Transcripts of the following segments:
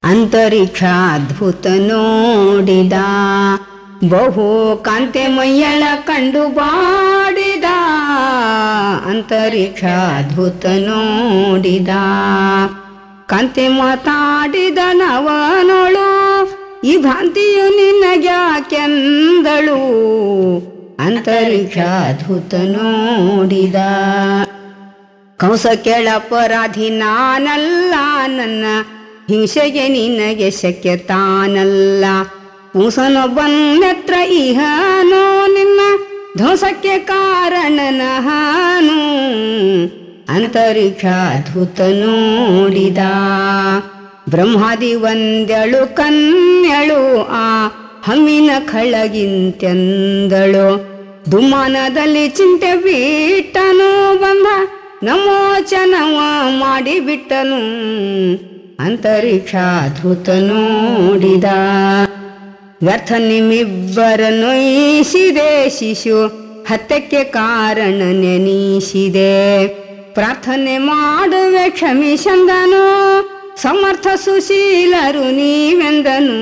ಅಂತರಿಕ್ಷ ಅದ್ಭುತ ನೋಡಿದ ಬಹು ಕಾಂತೆ ಮೈಯಳ ಕಂಡು ಬಾಡಿದ ಅಂತರಿಕ್ಷ ಅದ್ಭುತ ನೋಡಿದ ಕಾಂತೆ ಮಾತಾಡಿದ ನವನೋಳು ಈ ಭ್ರಾಂತಿಯು ನಿನಗ್ಯಾಕೆಂದಳು ಅಂತರಿಕ್ಷ ಅದ್ಭುತ ನೋಡಿದ ಕಂಸ ಕೆಳಪರಾಧಿ ನಾನಲ್ಲ ನನ್ನ ಹಿಂಸೆಗೆ ನಿನಗೆ ಶಕ್ಯ ತಾನಲ್ಲ ಪುಂಸನೊಬ್ಬನ್ನೆತ್ರ ಇಹನೋ ನಿನ್ನ ಧ್ವಂಸಕ್ಕೆ ಕಾರಣನಹಾನು ಅಂತರಿಕ್ಷ ಅದ್ಭುತ ನೋಡಿದ ಬ್ರಹ್ಮಾದಿ ಒಂದೆಳು ಕನ್ಯಳು ಆ ಹಮ್ಮಿನ ಖಳಗಿಂತೆಂದಳು ದುಮ್ಮಾನದಲ್ಲಿ ಚಿಂತೆ ಬಿಟ್ಟನು ಬಂದ ನಮೋಚನವ ಮಾಡಿಬಿಟ್ಟನು ಅಂತರಿಕ್ಷ ಅದ್ಭುತ ನೋಡಿದ ವ್ಯರ್ಥ ನಿಮ್ಮಿಬ್ಬರನ್ನು ಈಸಿದೆ ಶಿಶು ಹತ್ತಕ್ಕೆ ಕಾರಣ ನೆನೀಸಿದೆ ಪ್ರಾರ್ಥನೆ ಮಾಡುವೆ ಕ್ಷಮಿಸಂದನು ಸಮರ್ಥ ಸುಶೀಲರು ನೀವೆಂದನು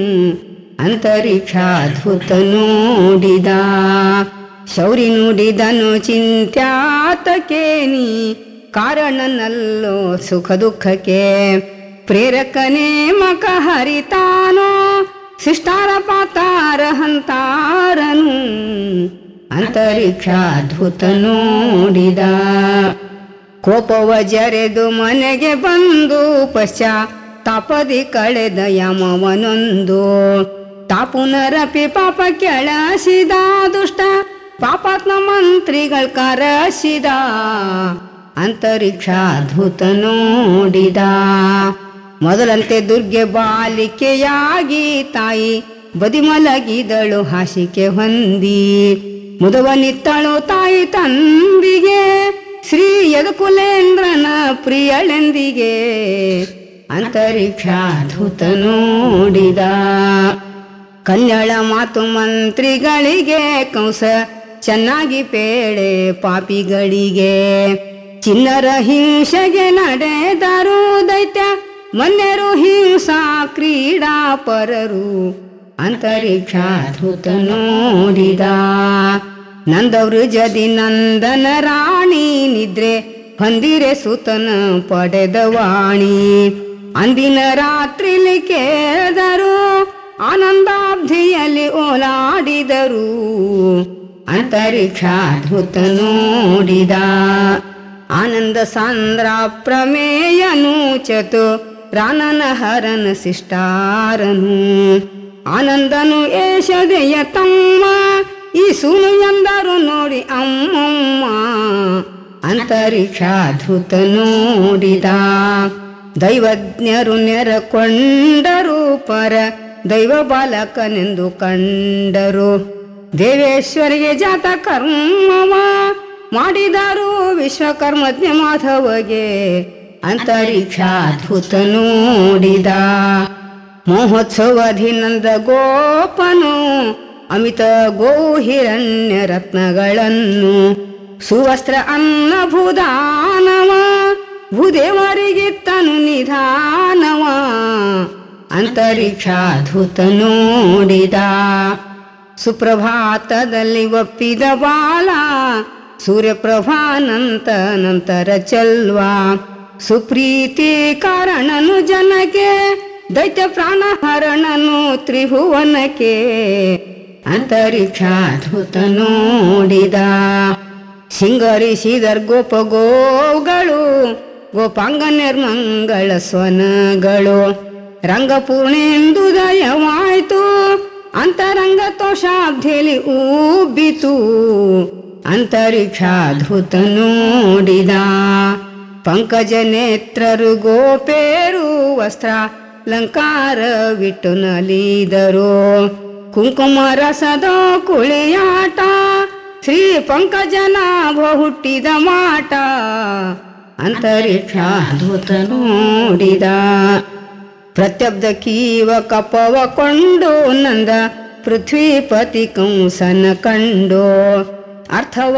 ಅಂತರಿಕ್ಷ ಅದ್ಭುತ ನೋಡಿದ ಶೌರಿ ನುಡಿದನು ಚಿಂತ್ಯಾತಕ್ಕೆ ನೀ ಕಾರಣನಲ್ಲೋ ಸುಖ ದುಃಖಕ್ಕೆ ಪ್ರೇರಕನೇ ಮಕ ಹರಿತಾನೋ ಶಿಷ್ಟಾರ ಪಾತಾರ ಹಂತಾರನು ಅಂತರಿಕ್ಷ ಅದ್ಭುತ ನೋಡಿದ ಕೋಪವ ಜರೆದು ಮನೆಗೆ ಬಂದು ಪಶ್ಚಾ ತಾಪದಿ ಕಳೆದ ಯಮವನೊಂದು ತಾಪುನರಪಿ ಪಾಪ ಕೆಳಸಿದ ದುಷ್ಟ ಪಾಪಾತ್ಮ ಮಂತ್ರಿಗಳ ಕರಸಿದ ಅಂತರಿಕ್ಷ ಅದ್ಭುತ ನೋಡಿದ ಮೊದಲಂತೆ ದುರ್ಗೆ ಬಾಲಿಕೆಯಾಗಿ ತಾಯಿ ಬದಿ ಮಲಗಿದಳು ಹಾಸಿಗೆ ಹೊಂದಿ ಮುದವನಿತ್ತಳು ತಾಯಿ ತಂದಿಗೆ ಶ್ರೀ ಯದುಕುಲೇಂದ್ರನ ಪ್ರಿಯಳೆಂದಿಗೆ ಅಂತರಿಕ್ಷ ಅದ್ಭುತ ನೋಡಿದ ಕನ್ಯಳ ಮಾತು ಮಂತ್ರಿಗಳಿಗೆ ಕಂಸ ಚೆನ್ನಾಗಿ ಪೇಳೆ ಪಾಪಿಗಳಿಗೆ ಚಿನ್ನರ ಹಿಂಸೆಗೆ ನಡೆದರು ದೈತ್ಯ ಮನ್ಯರು ಹಿಂಸಾ ಕ್ರೀಡಾ ಪರರು ಅಂತರಿಕ್ಷ ಅದ್ಭುತ ನೋಡಿದ ನಂದವೃಜದಿ ನಂದನ ರಾಣಿ ನಿದ್ರೆ ಹೊಂದಿರೆ ಸುತನ ಪಡೆದ ವಾಣಿ ಅಂದಿನ ರಾತ್ರಿಲಿ ಕೇಳಿದರು ಆನಂದಾಬ್ಧಿಯಲ್ಲಿ ಓಲಾಡಿದರು ಅಂತರಿಕ್ಷ ಅದ್ಭುತ ನೋಡಿದ ಆನಂದ ಸಾಂದ್ರ ಪ್ರಮೇಯನು ಚತು ರಾನನ ಹರನ ಶಿಷ್ಟಾರನು ಆನಂದನು ಏಷದೆಯ ತಮ್ಮ ಈ ಸುನು ಎಂದರು ನೋಡಿ ಅಮ್ಮಮ್ಮ ಅಂತರಿಕ್ಷ ಅದ್ಭುತ ನೋಡಿದ ದೈವಜ್ಞರು ನೆರಕೊಂಡರು ಪರ ದೈವ ಬಾಲಕನೆಂದು ಕಂಡರು ದೇವೇಶ್ವರಿಗೆ ಜಾತ ಕರ್ಮವ ಮಾಡಿದರು ವಿಶ್ವಕರ್ಮಜ್ಞ ಮಾಧವಗೆ ಅಂತರಿಕ್ಷ ಅದ್ಭುತ ನೋಡಿದ ಮಹೋತ್ಸವಧಿ ನಂದ ಗೋಪನು ಅಮಿತ ಗೋ ಹಿರಣ್ಯ ರತ್ನಗಳನ್ನು ಸುವಸ್ತ್ರ ಅನ್ನ ಭೂದಾನವ ಭೂದೇವರಿಗಿತ್ತನು ನಿಧಾನವ ಅಂತರಿಕ್ಷ ಅದ್ಭುತ ನೋಡಿದ ಸುಪ್ರಭಾತದಲ್ಲಿ ಒಪ್ಪಿದ ಬಾಲ ಸೂರ್ಯಪ್ರಭಾನಂತ ನಂತರ ಚಲ್ವ ಸುಪ್ರೀತಿ ಕಾರಣನು ಜನಕ್ಕೆ ದೈತ್ಯ ಪ್ರಾಣಹರಣನು ತ್ರಿಭುವನಕ್ಕೆ ಅಂತರಿಕ್ಷ ಅದ್ಭುತ ನೋಡಿದ ಸಿಂಗರಿಸಿದರ್ ಗೋಪ ಗೋಗಳು ಗೋಪಾಂಗ ನಿರ್ಮಂಗಳ ಸ್ವನಗಳು ರಂಗಪೂರ್ಣೆಂದು ದಯವಾಯ್ತು ಅಂತರಂಗ ತೋಷಾಬ್ಧಿಲಿ ಉಬ್ಬಿತು ಅಂತರಿಕ್ಷ ಅದ್ಭುತ ನೋಡಿದ ಪಂಕಜ ನೇತ್ರರು ಗೋಪೇರು ವಸ್ತ್ರ ಲಂಕಾರವಿಟ್ಟು ನಲಿದರು ಕುಂಕುಮ ರಸದ ಕುಳಿಯಾಟ ಶ್ರೀ ಪಂಕಜನಾಭ ಹುಟ್ಟಿದ ಮಾಟ ಅಂತರಿಕ್ಷ ಅದ್ಭುತ ನೋಡಿದ ಪ್ರತ್ಯಬ್ಧ ಕೀವ ಕಪವ ಕೊಂಡು ನಂದ ಪೃಥ್ವಿಪತಿ ಕಂಸನ ಕಂಡು ಅರ್ಥವ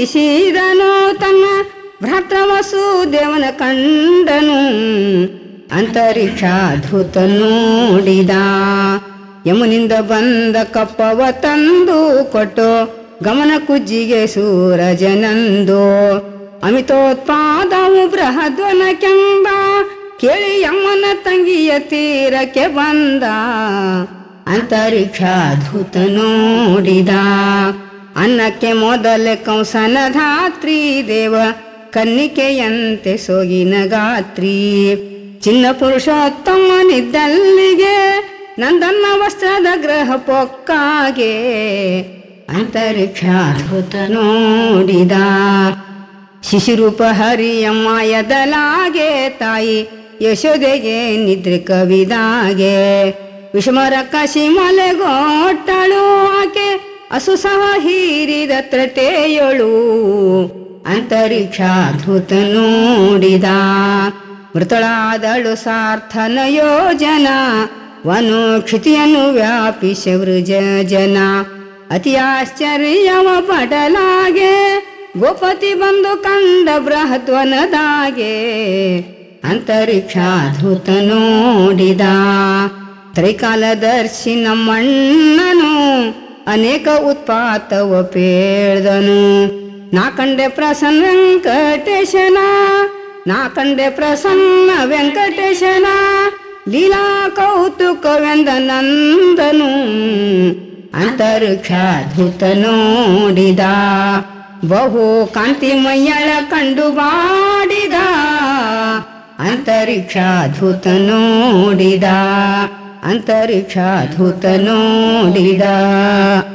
ನಿನಗೊಪ್ಪಿಸಿದನು ತನ್ನ ಭ್ರಾತೃ ವಸುದೇವನ ಕಂಡನು ಅಂತರಿಕ್ಷಾದ್ಭುತ ನೋಡಿದ ಯಮುನಿಂದ ಬಂದ ಕಪ್ಪವ ತಂದು ಕೊಟ್ಟು ಗಮನ ಕುಜ್ಜಿಗೆ ಸೂರಜನಂದು ಅಮಿತೋತ್ಪಾದವು ಬೃಹದ್ವನ ಕೆಂಬ ಕೇಳಿ ಯಮ್ಮನ ತಂಗಿಯ ತೀರಕ್ಕೆ ಬಂದ ಅಂತರಿಕ್ಷಾದ್ಭುತ ನೋಡಿದ ಅನ್ನಕ್ಕೆ ಮೊದಲ ಕಂಸನ ಧಾತ್ರಿ ದೇವ ಕನ್ನಿಕೆಯಂತೆ ಸೊಗಿನ ಗಾತ್ರಿ ಚಿನ್ನ ಪುರುಷೋತ್ತಮನಿದ್ದಲ್ಲಿಗೆ ನಂದನ್ನ ವಸ್ತ್ರದ ಗ್ರಹ ಪೊಕ್ಕಾಗೆ ಅಂತರಿಕ್ಷಾದ್ಭುತ ನೋಡಿದ ಶಿಶುರೂಪ ಹರಿಯಮ್ಮ ಎದಲಾಗೆ ತಾಯಿ ಯಶೋದೆಗೆ ನಿದ್ರೆ ಕವಿದಾಗೆ ವಿಷಮರ ಕಸಿ ಮಲೆಗೋಟ್ಟಳು ಆಕೆ ಅಸು ಸಹ ಹೀರಿದ ತ್ರಟೆಯೊಳು ಅಂತರಿಕ್ಷಾದ್ಭುತ ನೋಡಿದ ಮೃತಳಾದಳು ಸಾರ್ಥನ ಯೋಜನ ವನು ಕ್ಷಿತಿಯನ್ನು ವ್ಯಾಪಿಸ ವೃಜ ಜನ ಅತಿ ಆಶ್ಚರ್ಯವ ಪಡಲಾಗೆ ಗೋಪತಿ ಬಂದು ಕಂಡ ಬೃಹತ್ವನದಾಗೆ ಅಂತರಿಕ್ಷಾದ್ಭುತ ನೋಡಿದ ತ್ರೈಕಾಲದರ್ಶಿ ನಮ್ಮಣ್ಣನು ಅನೇಕ ಉತ್ಪಾತವ ಪೇಳ್ದನು ನಾ ಕಂಡೆ ಪ್ರಸನ್ನ ವೆಂಕಟೇಶನ ನಾ ಕಂಡೆ ಪ್ರಸನ್ನ ವೆಂಕಟೇಶನ ಲೀಲಾ ಕೌತುಕವೆಂದ ನಂದನು ಅಂತರಿಕ್ಷಾದ್ಭುತ ನೋಡಿದ ಬಹು ಕಾಂತಿಮಯ್ಯಳ ಕಂಡು ಬಾಡಿದ ಅಂತರಿಕ್ಷಾದ್ಭುತ ನೋಡಿದ ಅಂತರಿಕ್ಷಾದ್ಭುತ ನೋಡಿದ